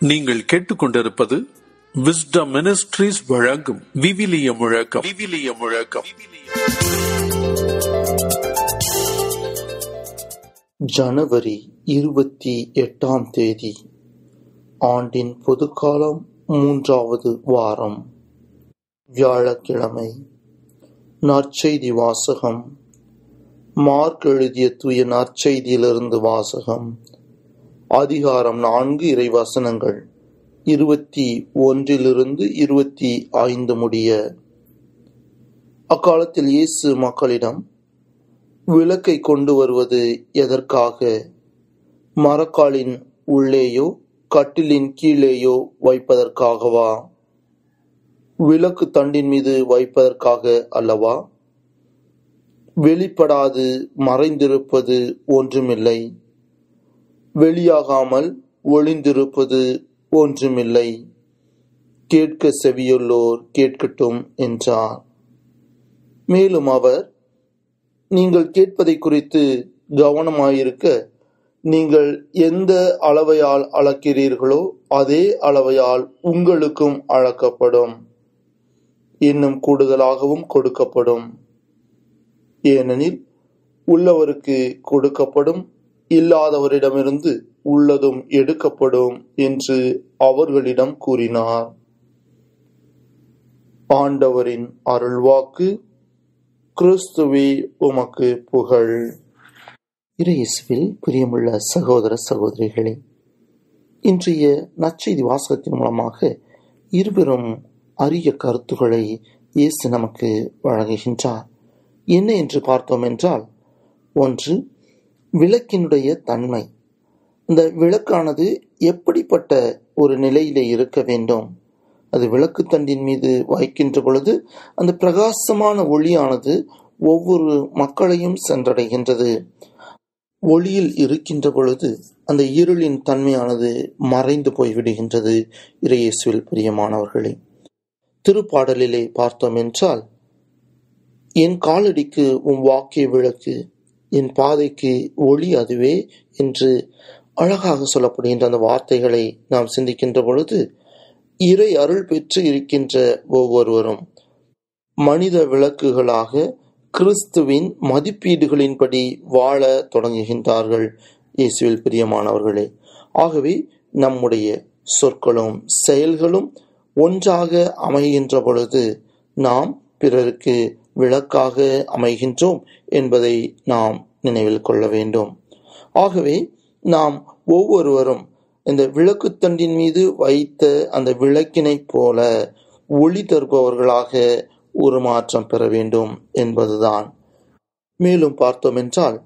நீங்கள் கேட்டுக்கொண்டிருப்பது wisdom ministries வழங்கும் விவிலிய முழக்கம் விவிலிய முழக்கம் ஜனவரி இருபத்தி எட்டாம் தேதி ஆண்டின் பொதுக்காலம் மூன்றாவது வாரம் வியாழக்கிழமை நற்செய்தி வாசகம் மார்க் எழுதிய தூய நற்செய்தியிலிருந்து வாசகம் அதிகாரம் நான்கு இறைவசனங்கள் இருபத்தி ஒன்றிலிருந்து இருபத்தி ஐந்து முடிய அக்காலத்தில் இயேசு மக்களிடம் விளக்கை கொண்டு வருவது எதற்காக மரக்காலின் உள்ளேயோ கட்டிலின் கீழேயோ வைப்பதற்காகவா விளக்கு தண்டின் மீது வைப்பதற்காக அல்லவா வெளிப்படாது மறைந்திருப்பது ஒன்றுமில்லை வெளியாகாமல் ஒளிந்திருப்பது ஒன்றுமில்லை கேட்க செவியுள்ளோர் கேட்கட்டும் என்றார் மேலும் அவர் நீங்கள் கேட்பதை குறித்து கவனமாயிருக்க நீங்கள் எந்த அளவையால் அளக்கிறீர்களோ அதே அளவையால் உங்களுக்கும் அளக்கப்படும் இன்னும் கூடுதலாகவும் கொடுக்கப்படும் ஏனெனில் உள்ளவருக்கு கொடுக்கப்படும் இல்லாதவரிடமிருந்து உள்ளதும் எடுக்கப்படும் என்று அவர்களிடம் கூறினார் ஆண்டவரின் அருள்வாக்கு கிறிஸ்துவே உமக்கு புகழ் இறையேசுவில் பிரியமுள்ள சகோதர சகோதரிகளே இன்றைய நற்செய்தி வாசகத்தின் மூலமாக இருவரும் அரிய கருத்துக்களை இயேசு நமக்கு வழங்குகின்றார் என்ன என்று பார்த்தோம் என்றால் ஒன்று விளக்கினுடைய தன்மை இந்த விளக்கானது எப்படிப்பட்ட ஒரு நிலையிலே இருக்க வேண்டும் அது விளக்கு தண்டின் மீது வைக்கின்ற பொழுது அந்த பிரகாசமான ஒளியானது ஒவ்வொரு மக்களையும் சென்றடைகின்றது ஒளியில் இருக்கின்ற பொழுது அந்த இருளின் தன்மையானது மறைந்து போய்விடுகின்றது இறையேசுவில் பிரியமானவர்களே திருப்பாடலிலே பார்த்தோம் என்றால் என் காலடிக்கு உன் வாக்கிய விளக்கு என் பாதைக்கு ஒளி அதுவே என்று அழகாக சொல்லப்படுகின்ற அந்த வார்த்தைகளை நாம் சிந்திக்கின்ற பொழுது இறை அருள் பெற்று இருக்கின்ற ஒவ்வொருவரும் மனித விளக்குகளாக கிறிஸ்துவின் மதிப்பீடுகளின்படி வாழ தொடங்குகின்றார்கள் இயேசுவில் பிரியமானவர்களே ஆகவே நம்முடைய சொற்களும் செயல்களும் ஒன்றாக அமைகின்ற பொழுது நாம் பிறருக்கு விளக்காக அமைகின்றோம் என்பதை நாம் நினைவில் கொள்ள வேண்டும் ஆகவே நாம் ஒவ்வொருவரும் இந்த விளக்குத்தண்டின் மீது வைத்த அந்த விளக்கினை போல ஒளி தருபவர்களாக உருமாற்றம் பெற வேண்டும் என்பதுதான் மேலும் பார்த்தோம் என்றால்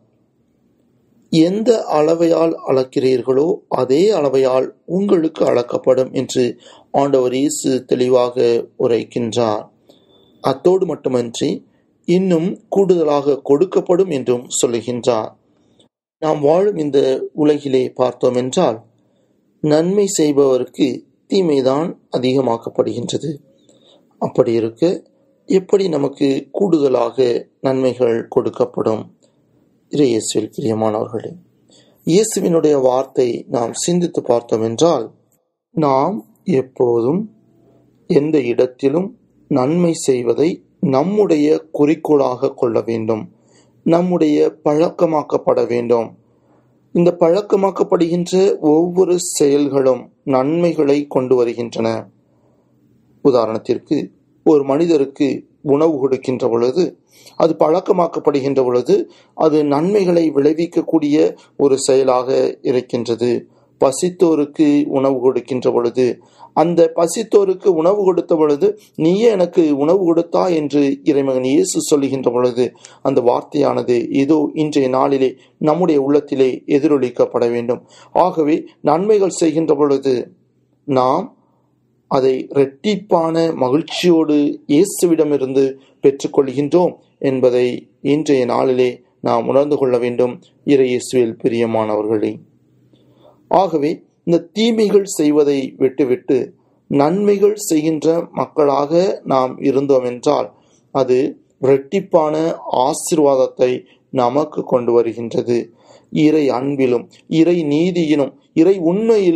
எந்த அளவையால் அளக்கிறீர்களோ அதே அளவையால் உங்களுக்கு அளக்கப்படும் என்று ஆண்டவர் இயேசு தெளிவாக உரைக்கின்றார் அத்தோடு மட்டுமன்றி இன்னும் கூடுதலாக கொடுக்கப்படும் என்றும் சொல்லுகின்றார் நாம் வாழும் இந்த உலகிலே பார்த்தோம் என்றால் நன்மை செய்பவருக்கு தீமைதான் அதிகமாக்கப்படுகின்றது அப்படி இருக்க எப்படி நமக்கு கூடுதலாக நன்மைகள் கொடுக்கப்படும் இயேசுவில் பிரியமானவர்களே இயேசுவினுடைய வார்த்தை நாம் சிந்தித்து பார்த்தோம் என்றால் நாம் எப்போதும் எந்த இடத்திலும் நன்மை செய்வதை நம்முடைய குறிக்கோளாக கொள்ள வேண்டும் நம்முடைய பழக்கமாக்கப்பட வேண்டும் இந்த பழக்கமாக்கப்படுகின்ற ஒவ்வொரு செயல்களும் நன்மைகளை கொண்டு வருகின்றன உதாரணத்திற்கு ஒரு மனிதருக்கு உணவு கொடுக்கின்ற பொழுது அது பழக்கமாக்கப்படுகின்ற பொழுது அது நன்மைகளை விளைவிக்கக்கூடிய ஒரு செயலாக இருக்கின்றது பசித்தோருக்கு உணவு கொடுக்கின்ற பொழுது அந்த பசித்தோருக்கு உணவு கொடுத்த பொழுது நீயே எனக்கு உணவு கொடுத்தா என்று இறைமகன் இயேசு சொல்லுகின்ற பொழுது அந்த வார்த்தையானது ஏதோ இன்றைய நாளிலே நம்முடைய உள்ளத்திலே எதிரொலிக்கப்பட வேண்டும் ஆகவே நன்மைகள் செய்கின்ற பொழுது நாம் அதை இரட்டிப்பான மகிழ்ச்சியோடு இயேசுவிடமிருந்து பெற்றுக்கொள்கின்றோம் என்பதை இன்றைய நாளிலே நாம் உணர்ந்து கொள்ள வேண்டும் இறை இயேசுவில் பிரியமானவர்களே ஆகவே இந்த தீமைகள் செய்வதை விட்டுவிட்டு நன்மைகள் செய்கின்ற மக்களாக நாம் இருந்தோம் என்றால் அது இரட்டிப்பான ஆசிர்வாதத்தை நமக்கு கொண்டு வருகின்றது இறை அன்பிலும் இறை நீதியிலும் இறை உண்மையிலும்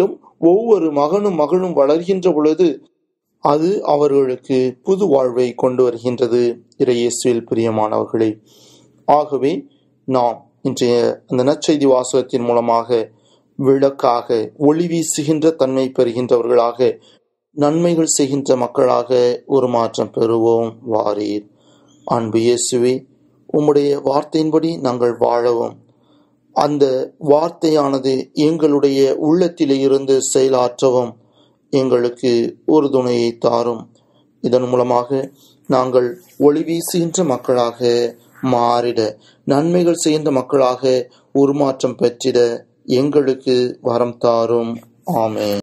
ஒவ்வொரு மகனும் மகளும் வளர்கின்ற பொழுது அது அவர்களுக்கு புது வாழ்வை கொண்டு வருகின்றது இறையேசுவில் பிரியமானவர்களே ஆகவே நாம் இன்றைய அந்த நற்செய்தி வாசகத்தின் மூலமாக விளக்காக ஒளி வீசுகின்ற தன்மை பெறுகின்றவர்களாக நன்மைகள் செய்கின்ற மக்களாக ஒரு மாற்றம் பெறுவோம் வாரீர் அன்பு இயேசுவே உம்முடைய வார்த்தையின்படி நாங்கள் வாழவும் அந்த வார்த்தையானது எங்களுடைய உள்ளத்திலே இருந்து செயலாற்றவும் எங்களுக்கு ஒரு துணையை தாரும் இதன் மூலமாக நாங்கள் ஒளி வீசுகின்ற மக்களாக மாறிட நன்மைகள் செய்கின்ற மக்களாக உருமாற்றம் பெற்றிட எங்களுக்கு வரம் தாரும் ஆமென்